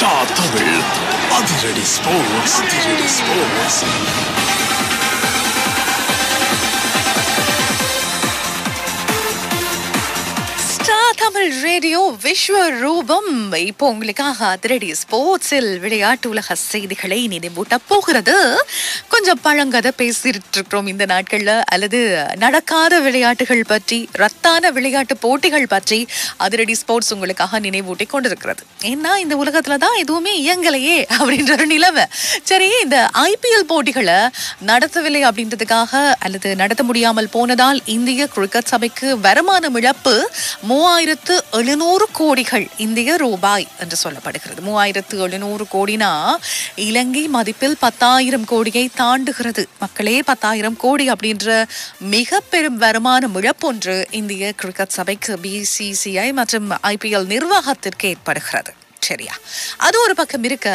star Tamil அதிரடி sports அதிரடி sports star Tamil radio Vishwaroopam இப்போ உங்களுக்காக அதிரடி ஸ்போர்ட்ஸில் விளையாட்டு உலக செய்திகளை நினைவூட்ட போகிறது கொஞ்சம் பழங்கதை பேசிட்டு இருக்கிறோம் இந்த நாட்கள்ல அல்லது நடக்காத விளையாட்டுகள் பற்றி ரத்தான விளையாட்டு போட்டிகள் பற்றி அதிரடி ஸ்போர்ட்ஸ் உங்களுக்காக நினைவூட்டி கொண்டிருக்கிறது ஏன்னா இந்த உலகத்துல தான் எதுவுமே இயங்கலையே அப்படின்ற ஒரு நிலைமை சரி இந்த ஐபிஎல் போட்டிகளை நடத்தவில்லை அப்படின்றதுக்காக அல்லது நடத்த முடியாமல் போனதால் இந்திய கிரிக்கெட் சபைக்கு வருமானம் இழப்பு மூவாயிரத்து எழுநூறு கோடிகள் இந்திய ரூபாய் என்று சொல்லப்படுகிறது மூவாயிரத்து எழுநூறு கோடினா இலங்கை மதிப்பில் பத்தாயிரம் கோடியை தாண்டுகிறது மக்களே பத்தாயிரம் கோடி அப்படின்ற மிக பெரும் வருமான இழப்பொன்று இந்திய கிரிக்கெட் சபைக்கு பிசிசிஐ மற்றும் ஐபிஎல் நிர்வாகத்திற்கு ஏற்படுகிறது சரியா அது ஒரு பக்கம் இருக்க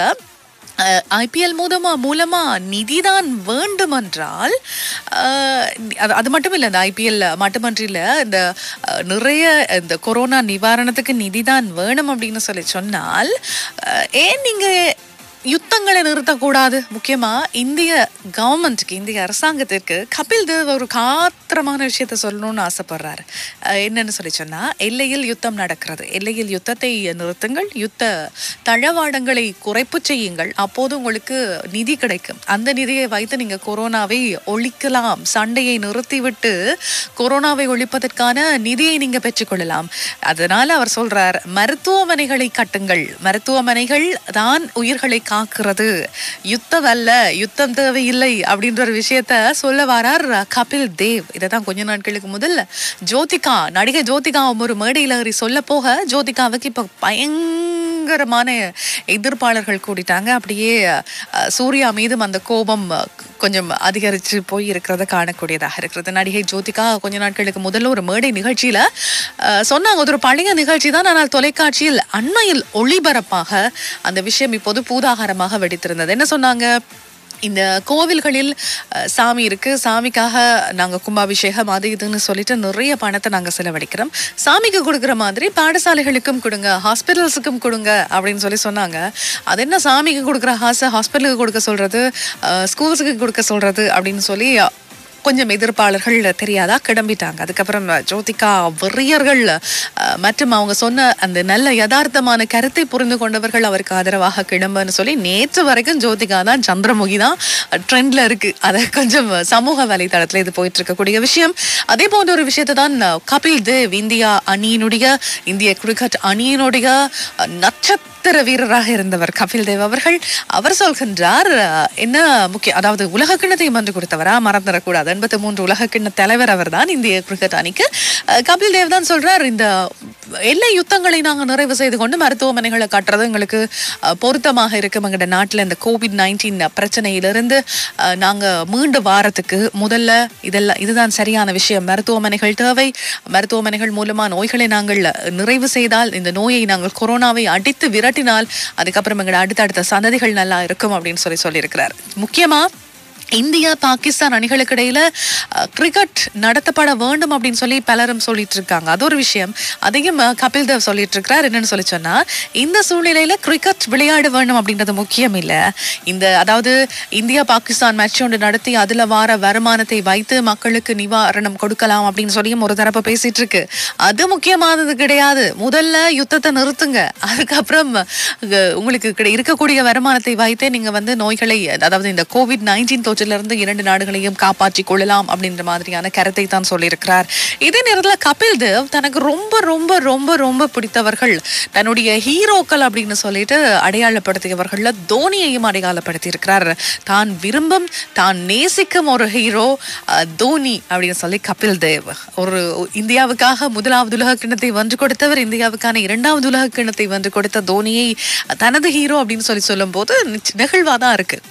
ஐபிஎல் மூலமா மூலமா நிதிதான் வேண்டுமென்றால் அஹ், அது அது மட்டும் இல்லை இந்த ஐபிஎல் மட்டுமன்றில் இந்த அஹ், நிறைய இந்த கொரோனா நிவாரணத்துக்கு நிதிதான் வேணும் அப்படின்னு சொல்லி சொன்னால் அஹ், ஏன் நீங்க யுத்தங்களை நிறுத்தக்கூடாது முக்கியமா இந்திய கவர்மெண்ட்டுக்கு இந்திய அரசாங்கத்திற்கு கபில் தேவ் ஒரு காத்திரமான விஷயத்த சொல்லணும்னு ஆசைப்படுறாரு அஹ் என்னன்னு சொல்லி சொன்னா எல்லையில் யுத்தம் நடக்கிறது எல்லையில் யுத்தத்தை நிறுத்துங்கள் யுத்த தளவாடங்களை குறைப்பு செய்யுங்கள் அப்போது உங்களுக்கு நிதி கிடைக்கும் அந்த நிதியை வைத்து நீங்க கொரோனாவை ஒழிக்கலாம் சண்டையை நிறுத்திவிட்டு கொரோனாவை ஒழிப்பதற்கான நிதியை நீங்க பெற்றுக்கொள்ளலாம் அதனால அவர் சொல்றார் மருத்துவமனைகளை கட்டுங்கள் மருத்துவமனைகள் தான் உயிர்களை காக்கிறது யுத்தம் அல்ல யுத்தம் தேவையில்லை அப்படின்ற ஒரு விஷயத்த சொல்ல வரார் கபில் தேவ் இதை தான் கொஞ்ச நாட்களுக்கு முதல்ல ஜோதிகா நடிகை ஜோதிகா ஒரு மேடையில் ஏறி சொல்ல போக ஜோதிகாவுக்கு இப்போ பயங்கரமான எதிர்ப்பாளர்கள் கூடிட்டாங்க அப்படியே அஹ், சூர்யா மீதும் அந்த கோபம் அஹ், கொஞ்சம் அதிகரிச்சு போய் இருக்கிறத காணக்கூடியதாக இருக்கிறது நடிகை ஜோதிகா கொஞ்ச நாட்களுக்கு முதல்ல ஒரு மேடை நிகழ்ச்சியில அஹ், சொன்னாங்க அது ஒரு பழைய நிகழ்ச்சி தான் ஆனால் தொலைக்காட்சியில் அண்மையில் ஒளிபரப்பாக அந்த விஷயம் இப்போது பூதாகாரமாக வெடித்திருந்தது என்ன சொன்னாங்க இந்த கோவில்களில் அஹ், சாமி இருக்கு சாமிக்காக நாங்க கும்பாபிஷேகம் அது இதுன்னு சொல்லிட்டு நிறைய பணத்தை நாங்க செலவழிக்கிறோம் சாமிக்கு கொடுக்குற மாதிரி பாடசாலைகளுக்கும் கொடுங்க ஹாஸ்பிட்டல்ஸுக்கும் கொடுங்க அப்படின்னு சொல்லி சொன்னாங்க அது என்ன சாமிக்கு கொடுக்குற காசை ஹாஸ்பிட்டலுக்கு கொடுக்க சொல்றது அஹ், ஸ்கூல்ஸுக்கு கொடுக்க சொல்றது அப்படின்னு சொல்லி கொஞ்சம் எதிர்ப்பாளர்கள் தெரியாதா கிளம்பிட்டாங்க அதுக்கப்புறம் ஜோதிகா வெறியர்கள் அஹ், மற்றும் அவங்க சொன்ன அந்த நல்ல யதார்த்தமான கருத்தை புரிந்து கொண்டவர்கள் அவருக்கு ஆதரவாக கிளம்புன்னு சொல்லி நேற்று வரைக்கும் ஜோதிகா தான் சந்திரமுகி தான் ட்ரெண்ட்ல இருக்கு அதை கொஞ்சம் சமூக வலைதளத்துல இது போயிட்டு இருக்கக்கூடிய விஷயம் அதே போன்ற ஒரு விஷயத்தை தான் கபில் தேவ் இந்தியா அணியினுடைய இந்திய கிரிக்கெட் அணியினுடைய அஹ், நட்சத்திர வீரராக இருந்தவர் கபில் தேவ் அவர்கள் அவர் சொல்கின்றார் அஹ், என்ன முக்கிய அதாவது உலக கிண்ணத்தையும் வென்று கொடுத்தவரா மறந்துடக்கூடாது எண்பத்தி மூன்று உலக கிண்ண தலைவர் அவர் தான் இந்திய கிரிக்கெட் அணிக்கு அஹ், கபில் தேவ் தான் சொல்றார் இந்த எல்லை யுத்தங்களை நாங்கள் நிறைவு செய்து கொண்டு மருத்துவமனைகளை கட்டுறது எங்களுக்கு அஹ், பொருத்தமாக இருக்கும் எங்களோட நாட்டில் இந்த கோவிட் நைன்டீன் பிரச்சனையிலிருந்து அஹ், நாங்க மீண்டு வாரத்துக்கு முதல்ல இதெல்லாம் இதுதான் சரியான விஷயம் மருத்துவமனைகள் தேவை மருத்துவமனைகள் மூலமா நோய்களை நாங்கள் நிறைவு செய்தால் இந்த நோயை நாங்கள் கொரோனாவை அடித்து விரட்டினால் அதுக்கப்புறம் எங்களோட அடுத்தடுத்த சந்ததிகள் நல்லா இருக்கும் அப்படின்னு சொல்லி சொல்லியிருக்கிறார் முக்கியமா இந்தியா பாகிஸ்தான் அணிகளுக்கு இடையில அஹ், கிரிக்கெட் நடத்தப்பட வேண்டும் அப்படின்னு சொல்லி பலரும் சொல்லிட்டு இருக்காங்க அது ஒரு விஷயம் அதையும் அஹ், கபில் தேவ் சொல்லிட்டு இருக்கிறார் என்னன்னு சொல்லி சொன்னா இந்த சூழ்நிலையில கிரிக்கெட் விளையாட வேண்டும் அப்படின்றது முக்கியம் இல்ல இந்த அதாவது இந்தியா பாகிஸ்தான் மேட்ச் ஒன்று நடத்தி அதுல வார வருமானத்தை வைத்து மக்களுக்கு நிவாரணம் கொடுக்கலாம் அப்படின்னு சொல்லியும் ஒரு தரப்பு பேசிட்டு இருக்கு அது முக்கியமானது கிடையாது முதல்ல யுத்தத்தை நிறுத்துங்க அதுக்கப்புறம் அஹ், உங்களுக்கு கிடை- இருக்கக்கூடிய வருமானத்தை வைத்தே நீங்க வந்து நோய்களை அதாவது இந்த கோவிட் நைன்டீன் தொற்றிலிருந்து இரண்டு நாடுகளையும் காப்பாற்றிக் கொள்ளலாம் அப்படின்ற மாதிரியான கருத்தை தான் சொல்லியிருக்கிறார் இதே நேரத்துல கபில் தேவ் தனக்கு ரொம்ப ரொம்ப ரொம்ப ரொம்ப பிடித்தவர்கள் தன்னுடைய ஹீரோக்கள் அப்படின்னு சொல்லிட்டு அடையாளப்படுத்தியவர்கள்ல தோனியையும் அடையாளப்படுத்தி இருக்கிறார் தான் விரும்பும் தான் நேசிக்கும் ஒரு ஹீரோ அஹ், தோனி அப்படின்னு சொல்லி கபில் தேவ் ஒரு இந்தியாவுக்காக முதலாவது உலக கிண்ணத்தை வென்று கொடுத்தவர் இந்தியாவுக்கான இரண்டாவது உலக கிண்ணத்தை வென்று கொடுத்த தோனியை தனது ஹீரோ அப்படின்னு சொல்லி சொல்லும்போது நெகிழ்வா தான் இருக்கு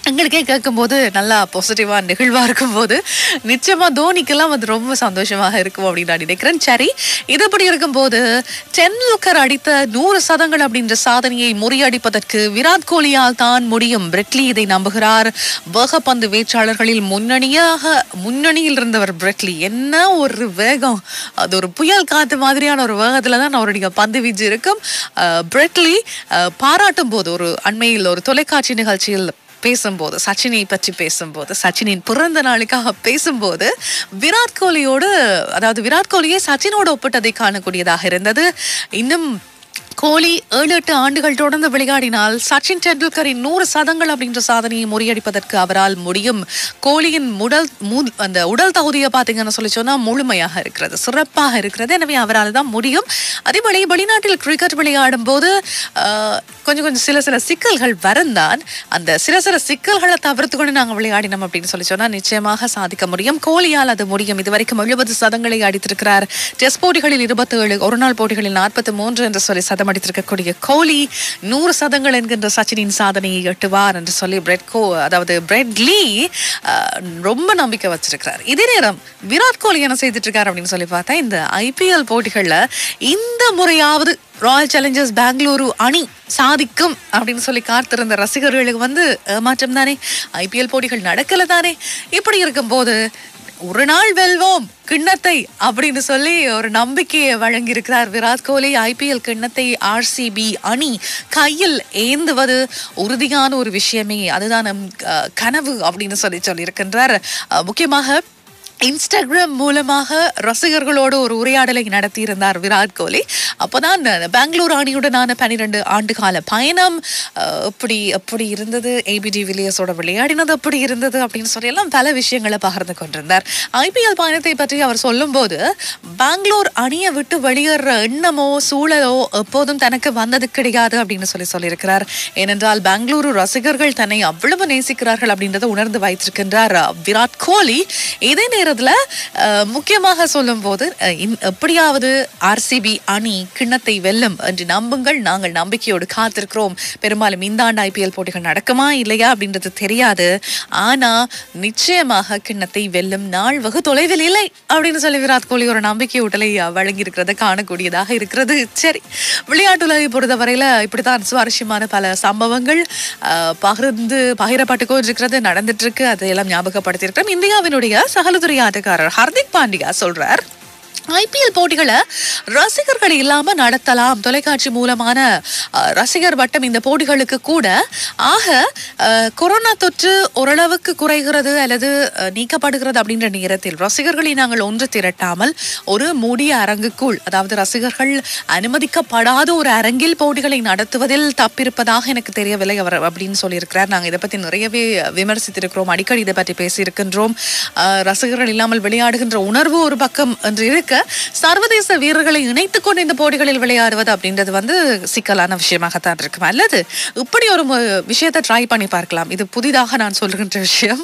எங்களுக்கே கேட்கும்போது நல்லா பாசிட்டிவா நெகிழ்வா இருக்கும்போது நிச்சயமா தோனிக்கெல்லாம் அது ரொம்ப சந்தோஷமாக இருக்கும் அப்படின்னு நான் நினைக்கிறேன் சரி இது இப்படி இருக்கும்போது டெண்டுல்கர் அடித்த நூறு சதங்கள் அப்படின்ற சாதனையை முறியடிப்பதற்கு விராட் கோலியால் தான் முடியும் பிரெட்லி இதை நம்புகிறார் வேகப்பந்து வேட்சாளர்களில் முன்னணியாக முன்னணியில் இருந்தவர் பிரெட்லி என்ன ஒரு வேகம் அது ஒரு புயல் காத்து மாதிரியான ஒரு வேகத்துல தான் அவருடைய பந்து வீச்சு இருக்கும் அஹ், பிரெட்லி அஹ், பாராட்டும் போது ஒரு அண்மையில் ஒரு தொலைக்காட்சி நிகழ்ச்சியில் பேசும்போது சச்சினை பற்றி பேசும்போது சச்சினின் பிறந்த நாளுக்காக பேசும்போது விராட் கோலியோடு அதாவது விராட் கோலியை சச்சினோடு ஒப்பிட்டதை காணக்கூடியதாக இருந்தது இன்னும் கோலி ஏழு எட்டு ஆண்டுகள் தொடர்ந்து விளையாடினால் சச்சின் டெண்டுல்கரின் நூறு சதங்கள் அப்படின்ற சாதனையை முறியடிப்பதற்கு அவரால் முடியும் கோலியின் உடல் மூ- அந்த உடல் தகுதியை பார்த்தீங்கன்னு சொல்லி சொன்னா முழுமையாக இருக்கிறது சிறப்பாக இருக்கிறது எனவே அவரால் தான் முடியும் அதேபோல வெளிநாட்டில் கிரிக்கெட் விளையாடும் போது ஆஹ், கொஞ்சம் கொஞ்சம் சில சில சிக்கல்கள் வரந்தான் அந்த சில சில சிக்கல்களை தவிர்த்து கொண்டு நாங்கள் விளையாடினோம் அப்படின்னு சொல்லி சொன்னா நிச்சயமாக சாதிக்க முடியும் கோலியால் அது முடியும் இதுவரைக்கும் எழுபது சதங்களை அடித்திருக்கிறார் டெஸ்ட் போட்டிகளில் இருபத்தி ஏழு ஒரு நாள் போட்டிகளில் நாற்பத்தி மூன்று என்று சொல்லி சதம் அடித்திருக்கக்கூடிய கோலி நூறு சதங்கள் என்கின்ற சச்சினின் சாதனையை எட்டுவார் என்று சொல்லி பிரெட் கோ அதாவது பிரெட் லீ ஆஹ், ரொம்ப நம்பிக்கை வச்சிருக்கிறார் இதே நேரம் விராட் கோலி என்ன செய்துட்டு இருக்காரு அப்படின்னு சொல்லி பார்த்தா இந்த ஐபிஎல் போட்டிகள்ல இந்த முறையாவது ராயல் சேலஞ்சர்ஸ் பெங்களூரு அணி சாதிக்கும் அப்படின்னு சொல்லி காத்திருந்த ரசிகர்களுக்கு வந்து ஏமாற்றம் தானே ஐபிஎல் போட்டிகள் நடக்கல தானே இப்படி இருக்கும்போது ஒரு நாள் வெல்வோம் கிண்ணத்தை அப்படின்னு சொல்லி ஒரு நம்பிக்கையை வழங்கியிருக்கிறார் விராட் கோலி ஐபிஎல் கிண்ணத்தை ஆர்சிபி அணி கையில் ஏந்துவது உறுதியான ஒரு விஷயமே அதுதான் நம் அஹ், கனவு அப்படின்னு சொல்லி சொல்லியிருக்கின்றார் அஹ், முக்கியமாக இன்ஸ்டாகிராம் மூலமாக ரசிகர்களோடு ஒரு உரையாடலை நடத்தியிருந்தார் விராட் கோலி அப்போதான் பெங்களூர் அணியுடனான பன்னிரெண்டு ஆண்டு கால பயணம் அஹ், எப்படி எப்படி இருந்தது ஏபிடி வில்லியர்ஸோட விளையாடினது எப்படி இருந்தது அப்படின்னு சொல்லி எல்லாம் பல விஷயங்களை பகிர்ந்து கொண்டிருந்தார் ஐபிஎல் பயணத்தை பற்றி அவர் சொல்லும்போது பெங்களூர் அணியை விட்டு வெளியேற எண்ணமோ சூழலோ எப்போதும் தனக்கு வந்தது கிடையாது அப்படின்னு சொல்லி சொல்லியிருக்கிறார் ஏனென்றால் பெங்களூரு ரசிகர்கள் தன்னை அவ்வளவு நேசிக்கிறார்கள் அப்படின்றத உணர்ந்து வைத்திருக்கின்றார் அஹ், விராட் கோலி இதே நேரத்துல அஹ், முக்கியமாக சொல்லும்போது அஹ், இன்- எப்படியாவது ஆர்சிபி அணி கிண்ணத்தை வெல்லும் என்று நம்புங்கள் நாங்கள் நம்பிக்கையோடு காத்திருக்கிறோம் பெரும்பாலும் இந்த ஆண்டு ஐபிஎல் போட்டிகள் நடக்குமா இல்லையா அப்படின்றது தெரியாது ஆனா நிச்சயமாக கிண்ணத்தை வெல்லும் நாள் வெகு தொலைவில் இல்லை அப்படின்னு சொல்லி விராட் கோலி ஒரு நம்பிக்கை ஊட்டலை வழங்கி இருக்கிறத காணக்கூடியதாக இருக்கிறது சரி விளையாட்டுலகை பொறுத்தவரையில இப்படித்தான் சுவாரஸ்யமான பல சம்பவங்கள் அஹ், பகிர்ந்து பகிரப்பட்டு கொண்டிருக்கிறது நடந்துட்டு இருக்கு அதையெல்லாம் ஞாபகப்படுத்தியிருக்கிறோம் இந்தியாவினுடைய சகலதுறை ஆட்டக்காரர் ஹர்திக் பாண்டியா சொல்றார் ஐபிஎல் போட்டிகளை ரசிகர்கள் இல்லாம நடத்தலாம் தொலைக்காட்சி மூலமான அஹ், ரசிகர் வட்டம் இந்த போட்டிகளுக்கு கூட ஆக அஹ், கொரோனா தொற்று ஓரளவுக்கு குறைகிறது அல்லது அஹ், நீக்கப்படுகிறது அப்படின்ற நேரத்தில் ரசிகர்களை நாங்கள் ஒன்று திரட்டாமல் ஒரு மூடிய அரங்குக்குள் அதாவது ரசிகர்கள் அனுமதிக்கப்படாத ஒரு அரங்கில் போட்டிகளை நடத்துவதில் தப்பிருப்பதாக எனக்கு தெரியவில்லை அவர் அப்படின்னு சொல்லியிருக்கிறார் நாங்கள் இதை பத்தி நிறையவே விமர்சித்திருக்கிறோம் அடிக்கடி இதை பற்றி பேசியிருக்கின்றோம் அஹ், ரசிகர்கள் இல்லாமல் விளையாடுகின்ற உணர்வு ஒரு பக்கம் என்று இருக்க சர்வதேச வீரர்களை இணைத்துக் கொண்டு இந்த போட்டிகளில் விளையாடுவது அப்படின்றது வந்து சிக்கலான விஷயமாகத்தான் இருக்கும் அல்லது இப்படி ஒரு மு- விஷயத்தை ட்ரை பண்ணி பார்க்கலாம் இது புதிதாக நான் சொல்லுகின்ற விஷயம்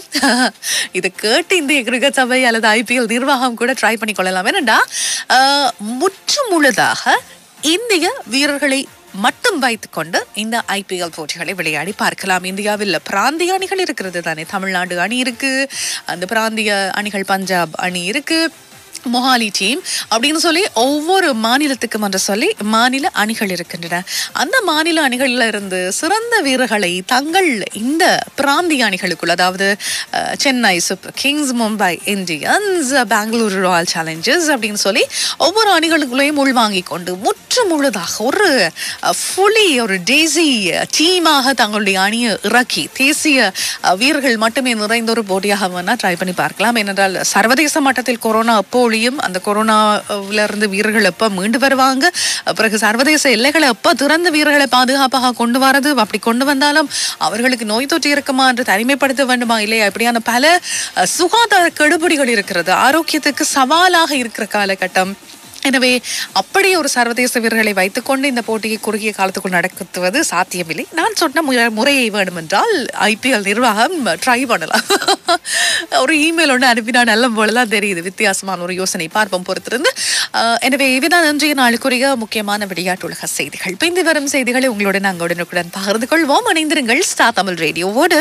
இது கேட்டு இந்திய கிரிக்கெட் சபை அல்லது ஐபிஎல் நிர்வாகம் கூட ட்ரை பண்ணி கொள்ளலாம் ஏனண்டா அஹ், முற்று முழுதாக இந்திய வீரர்களை மட்டும் வைத்துக்கொண்டு இந்த ஐபிஎல் போட்டிகளை விளையாடி பார்க்கலாம் இந்தியாவில் பிராந்திய அணிகள் இருக்கிறது தானே தமிழ்நாடு அணி இருக்கு அந்த பிராந்திய அணிகள் பஞ்சாப் அணி இருக்கு மொஹாலி டீம் அப்படின்னு சொல்லி ஒவ்வொரு மாநிலத்துக்கும் என்று சொல்லி மாநில அணிகள் இருக்கின்றன அந்த மாநில அணிகளில் இருந்து சிறந்த வீரர்களை தங்கள் இந்த பிராந்திய அணிகளுக்குள் அதாவது அஹ், Chennai Super Kings Mumbai Indians Bengaluru Royal Challengers அப்படின்னு சொல்லி ஒவ்வொரு அணிகளுக்குள்ளேயும் உள்வாங்கிக் கொண்டு முற்று முழுதாக ஒரு ஃபுல்லி ஒரு டேசி டீமாக தங்களுடைய அணியை இறக்கி தேசிய அஹ், வீரர்கள் மட்டுமே நிறைந்த ஒரு போட்டியாக வேணா ட்ரை பண்ணி பார்க்கலாம் ஏனென்றால் சர்வதேச மட்டத்தில் கொரோனா அப்போ ஒழியும் அந்த கொரோனாவில இருந்து வீரர்கள் எப்போ மீண்டு வருவாங்க பிறகு சர்வதேச எல்லைகளை எப்போ திறந்து வீரர்களை பாதுகாப்பாக கொண்டு வரது அப்படி கொண்டு வந்தாலும் அவர்களுக்கு நோய் தொற்று இருக்குமா என்று தனிமைப்படுத்த வேண்டுமா இல்லையா இப்படியான பல அஹ், சுகாதார கெடுபிடிகள் இருக்கிறது ஆரோக்கியத்துக்கு சவாலாக இருக்கிற காலகட்டம் எனவே அப்படி ஒரு சர்வதேச வீரர்களை வைத்துக்கொண்டு இந்த போட்டியை குறுகிய காலத்துக்குள் நடத்துவது சாத்தியமில்லை நான் சொன்ன முறை- முறையை வேண்டுமென்றால் ஐபிஎல் நிர்வாகம் ட்ரை பண்ணலாம் ஒரு இமெயில் ஒன்று அனுப்பினா நல்ல போலதான் தெரியுது வித்தியாசமான ஒரு யோசனை பார்ப்போம் பொறுத்திருந்து அஹ், எனவே இதுதான் இன்றைய நாளுக்குரிய முக்கியமான விளையாட்டு உலக செய்திகள் பிந்தி வரும் செய்திகளை உங்களுடன் நாங்கள் உடனுக்குடன் பகிர்ந்து கொள்வோம் இணைந்திருங்கள் ஸ்டா தமிழ் ரேடியோவோடு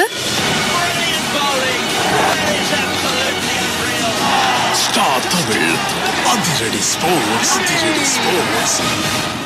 Star தமிழ் அதிரடி ஸ்போர்ட்ஸ் அதிரடி ஸ்போர்ட்ஸ்